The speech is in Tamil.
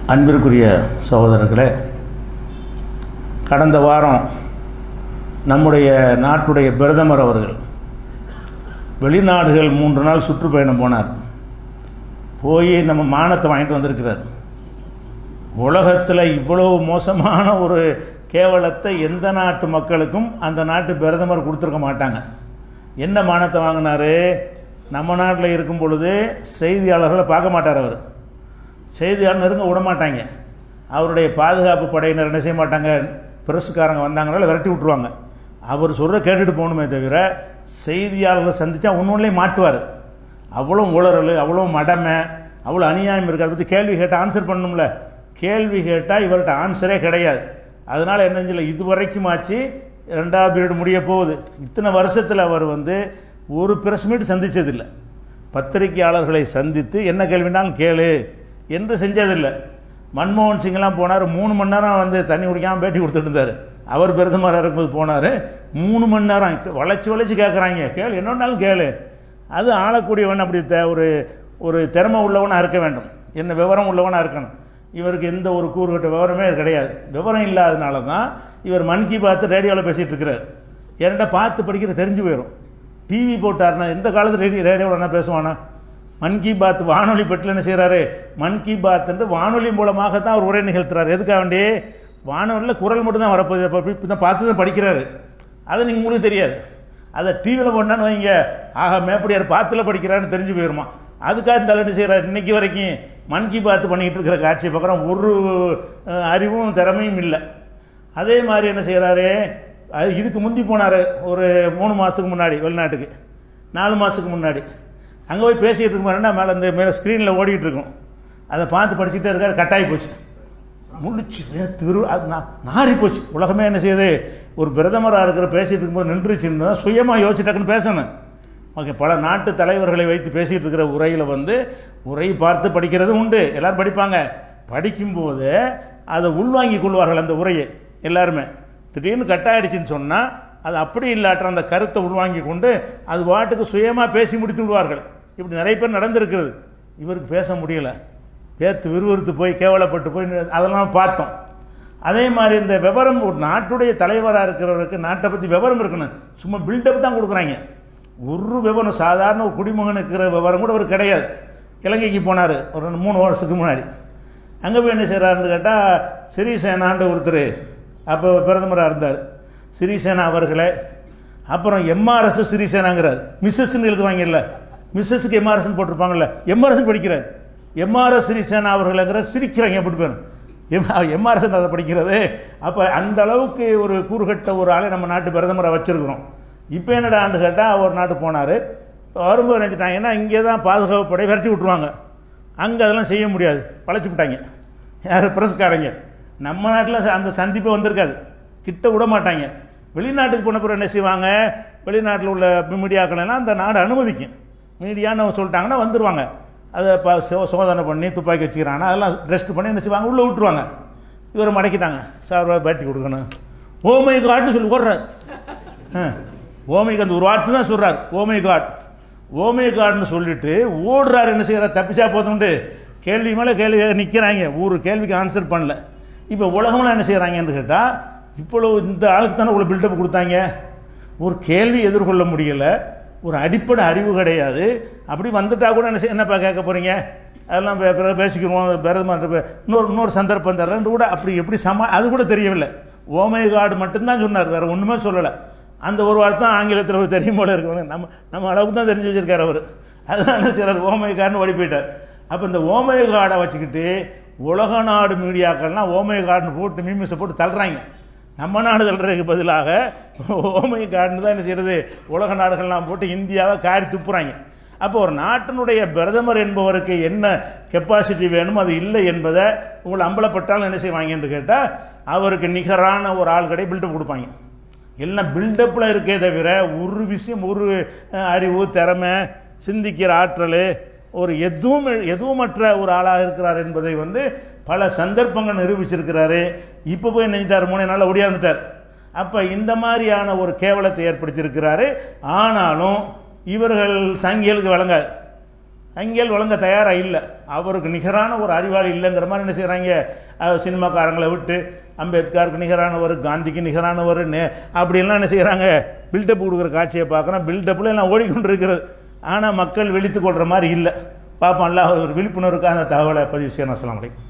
அன்பிற்குரிய சகோதரர்களே கடந்த வாரம் நம்முடைய நாட்டுடைய பிரதமர் அவர்கள் வெளிநாடுகள் மூன்று நாள் சுற்றுப்பயணம் போனார் போய் நம்ம மானத்தை வாங்கிட்டு வந்திருக்கிறார் உலகத்தில் இவ்வளவு மோசமான ஒரு கேவலத்தை எந்த நாட்டு மக்களுக்கும் அந்த நாட்டு பிரதமர் கொடுத்துருக்க மாட்டாங்க என்ன மானத்தை வாங்கினாரு நம்ம நாட்டில் இருக்கும் பொழுது செய்தியாளர்களை பார்க்க மாட்டார் அவர் செய்தியாளர் நெருங்க விட மாட்டாங்க அவருடைய பாதுகாப்பு படையினர் என்ன செய்ய மாட்டாங்க பிரஸ்காரங்க வந்தாங்கனால விரட்டி விட்ருவாங்க அவர் சொல்கிற கேட்டுட்டு போகணுமே தவிர செய்தியாளர்களை சந்தித்தா ஒன்று மாட்டுவார் அவ்வளோ உளறல் அவ்வளோ மடமை அவ்வளோ அநியாயம் இருக்குது அதை பற்றி கேள்வி கேட்டால் ஆன்சர் பண்ணணும்ல கேள்வி கேட்டால் இவர்கிட்ட ஆன்சரே கிடையாது அதனால் என்ன செய்யல இது வரைக்கும் ஆச்சு ரெண்டாவது பீரியட் முடிய போகுது இத்தனை வருஷத்தில் அவர் வந்து ஒரு பிரஸ் மீட் சந்தித்ததில்லை பத்திரிகையாளர்களை சந்தித்து என்ன கேள்வினாலும் கேளு என்று செஞ்சதில்லை மன்மோகன் சிங்லாம் போனார் மூணு மணி நேரம் வந்து தண்ணி குடிக்காமல் பேட்டி கொடுத்துட்டு இருந்தார் அவர் பிரதமராக இருக்கும்போது போனார் மூணு மணி நேரம் வளைச்சி வளைச்சி கேட்குறாங்க கேளு என்னன்னாலும் கேளு அது ஆளக்கூடியவன் அப்படி த ஒரு ஒரு திறமை உள்ளவனாக இருக்க வேண்டும் என்ன விவரம் உள்ளவனாக இருக்கணும் இவருக்கு எந்த ஒரு கூறுகட்ட விவரமே கிடையாது விவரம் இல்லாதனால தான் இவர் மன் கி பாத்து ரேடியோவில் பேசிகிட்டு இருக்கிறார் என்கிட்ட பார்த்து படிக்கிற தெரிஞ்சு போயிடும் டிவி போட்டார்னா எந்த காலத்தில் ரேடியோ ரேடியோவில் என்ன பேசுவானா மன் கி பாத் வானொலி பெட்டில் என்ன செய்கிறாரு மன் கி பாத் என்று வானொலி மூலமாக தான் அவர் உரை நிகழ்த்துறாரு எதுக்காக வேண்டி வானொலியில் குரல் மட்டும் தான் வரப்போகுது இப்போ இப்போ தான் பார்த்து தான் படிக்கிறாரு அது நீங்கள் உங்களுக்கு தெரியாது அதை டிவியில் போட்டான்னு வைங்க ஆக மேப்படியார் பாத்தில் படிக்கிறான்னு தெரிஞ்சு போயிருமா அதுக்காக இந்த என்ன செய்கிறார் இன்னைக்கு வரைக்கும் மன் கி பாத் பண்ணிக்கிட்டு இருக்கிற காட்சியை பார்க்குறோம் ஒரு அஹ், அறிவும் திறமையும் இல்லை அதே மாதிரி என்ன செய்கிறாரு அது இதுக்கு முந்தி போனார் ஒரு மூணு மாதத்துக்கு முன்னாடி வெளிநாட்டுக்கு நாலு மாதத்துக்கு முன்னாடி அங்கே போய் பேசிகிட்டு இருக்கும்போது மேலே இந்த மேலே ஸ்க்ரீனில் ஓடிக்கிட்டு இருக்கும் அதை பார்த்து படிச்சுட்டே இருக்காரு கட்டாயி போச்சு முழிச்சு திரு அது நா- நாறி போச்சு உலகமே என்ன செய்யுது ஒரு பிரதமராக இருக்கிற பேசிகிட்டு இருக்கும்போது நின்றுச்சுன்னு தான் சுயமாக யோசிச்சு டக்குன்னு பேசணும் ஓகே பல நாட்டு தலைவர்களை வைத்து பேசிகிட்டு இருக்கிற உரையில் வந்து உரை பார்த்து படிக்கிறது உண்டு எல்லாரும் படிப்பாங்க படிக்கும்போது அதை உள்வாங்கிக் கொள்வார்கள் அந்த உரையை எல்லாருமே திடீர்னு கட்டாயிடுச்சுன்னு சொன்னால் அது அப்படி இல்லாட்ட அந்த கருத்தை உள்வாங்கி கொண்டு அது பாட்டுக்கு சுயமாக பேசி முடித்து விடுவார்கள் இப்படி நிறைய பேர் நடந்திருக்கிறது இவருக்கு பேச முடியல பேத்து விறுவிறுத்து போய் கேவலப்பட்டு போய் நி- அதெல்லாம் பார்த்தோம் அதே மாதிரி இந்த விவரம் ஒரு நாட்டுடைய தலைவராக இருக்கிறவருக்கு நாட்டை பற்றி விவரம் இருக்கணும் சும்மா பில்டப் தான் கொடுக்குறாங்க ஒரு விவரம் சாதாரண ஒரு குடிமகன் இருக்கிற விவரம் கூட அவர் கிடையாது இலங்கைக்கு போனார் ஒரு ரெண்டு மூணு வருஷத்துக்கு முன்னாடி அங்கே போய் என்ன செய்கிறாருன்னு கேட்டால் சிறிசேனான்ற ஒருத்தர் அப்போ பிரதமராக இருந்தார் சிறிசேனா அவர்களே அப்புறம் எம்ஆர்எஸ் சிறிசேனாங்கிறார் மிஸ்ஸஸ்ன்னு எழுதுவாங்கல்ல மிஸ்ஸஸுக்கு எம்ஆர்எஸ்ன்னு போட்டிருப்பாங்கல்ல எம்ஆர்எஸ் படிக்கிறார் எம்ஆர்எஸ் சிறிசேனா அவர்களைங்கிற சிரிக்கிறாங்க எப்படி பேரும் எம் எம்ஆர்எஸ் அதை படிக்கிறது அப்போ அந்த அளவுக்கு ஒரு கூறுகட்ட ஒரு ஆளை நம்ம நாட்டு பிரதமரை வச்சுருக்கிறோம் இப்போ என்னடான்னு கேட்டால் ஒரு நாட்டு போனார் வரும்போது நினச்சிட்டாங்க ஏன்னா இங்கே தான் பாதுகாப்பு படை விரட்டி விட்ருவாங்க அங்கே அதெல்லாம் செய்ய முடியாது பழச்சி விட்டாங்க யார் பிரஸ்காரங்க நம்ம நாட்டில் அந்த சந்திப்பே வந்திருக்காது கிட்ட விட மாட்டாங்க வெளிநாட்டுக்கு போன பிறகு என்ன செய்வாங்க வெளிநாட்டில் உள்ள மீடியாக்கள் எல்லாம் அந்த நாடு அனுமதிக்கும் மீடியான்னு சொல்லிட்டாங்கன்னா வந்துடுவாங்க அதை இப்போ சோ- சோதனை பண்ணி துப்பாக்கி வச்சுக்கிறாங்கன்னா அதெல்லாம் ரெஸ்ட் பண்ணி என்ன செய்வாங்க உள்ளே விட்டுருவாங்க இவரை மடக்கிட்டாங்க சார் பேட்டி கொடுக்கணும் ஓமை காட்னு சொல்லி ஓடுறாரு ஓமை அந்த ஒரு வார்த்தை தான் சொல்கிறார் ஓமை காட் ஓமை காட்னு சொல்லிட்டு ஓடுறாரு என்ன செய்கிறார் தப்பிச்சா போதும்ண்டு கேள்வி மேலே கேள்வி நிற்கிறாங்க ஒரு கேள்விக்கு ஆன்சர் பண்ணல இப்போ உலகம்லாம் என்ன செய்கிறாங்கன்னு கேட்டால் இவ்வளோ இந்த ஆளுக்கு தானே இவ்வளோ பில்டப் கொடுத்தாங்க ஒரு கேள்வி எதிர்கொள்ள முடியல ஒரு அடிப்படை அறிவு கிடையாது அப்படி வந்துட்டா கூட என்ன செய்ய- என்னப்பா கேட்க போகிறீங்க அதெல்லாம் பே- பிறகு பேசிக்கிறோம் பிரதமர் பே- இன்னொரு இன்னொரு சந்தர்ப்பம் தரேன் கூட அப்படி எப்படி சமா அது கூட தெரியவில்லை ஓமை காடு மட்டும்தான் சொன்னார் வேறு ஒன்றுமே சொல்லலை அந்த ஒரு வார்த்தை ஆங்கிலத்தில் ஒரு தெரியும் போல இருக்கு நம்ம நம்ம அளவுக்கு தான் தெரிஞ்சு வச்சிருக்காரு அவர் அதனால சிலர் ஓமை காடுன்னு ஓடி போயிட்டார் அப்போ இந்த ஓமை காடை வச்சுக்கிட்டு உலக நாடு மீடியாக்கள்லாம் ஓமை காடுன்னு போட்டு மீமிஸை போட்டு தள்ளுறாங்க நம்ம நாடு தள்ளுறதுக்கு பதிலாக ஓமை காடுன்னு தான் என்ன செய்யறது உலக நாடுகள்லாம் போட்டு இந்தியாவை காரி துப்புறாங்க அப்போ ஒரு நாட்டினுடைய பிரதமர் என்பவருக்கு என்ன கெப்பாசிட்டி வேணும் அது இல்லை என்பதை உங்களை அம்பலப்பட்டாலும் என்ன செய்வாங்கன்னு கேட்டால் அவருக்கு நிகரான ஒரு ஆள் கடை பில்டப் கொடுப்பாங்க எல்லாம் பில்டப்பில் இருக்கே தவிர ஒரு விஷயம் ஒரு அஹ், அறிவு திறமை சிந்திக்கிற ஆற்றல் ஒரு எதுவும் எதுவுமற்ற ஒரு ஆளாக இருக்கிறார் என்பதை வந்து பல சந்தர்ப்பங்கள் நிரூபிச்சிருக்கிறாரு இப்போ போய் நினைச்சிட்டார் மூணு நாளில் ஒடியாந்துட்டார் அப்போ இந்த மாதிரியான ஒரு கேவலத்தை ஏற்படுத்தியிருக்கிறாரு ஆனாலும் இவர்கள் சங்கிகளுக்கு வழங்காது அங்கேல் வழங்க தயாராக இல்லை அவருக்கு நிகரான ஒரு அறிவாளி இல்லைங்கிற மாதிரி என்ன செய்கிறாங்க சினிமாக்காரங்களை விட்டு அம்பேத்கருக்கு நிகரானவர் காந்திக்கு நிகரானவர் நே அப்படியெல்லாம் என்ன செய்கிறாங்க பில்டப் கொடுக்குற காட்சியை பார்க்குறோம் பில்டப்பில் எல்லாம் ஓடிக்கொண்டிருக்கிறது ஆனால் மக்கள் விழித்து கொள்கிற மாதிரி இல்லை பார்ப்போம் அல்லாஹ் ஒரு விழிப்புணர்வுக்காக அந்த தகவலை பதிவு செய்யணும் அஸ்ஸலாமு அலைக்கும்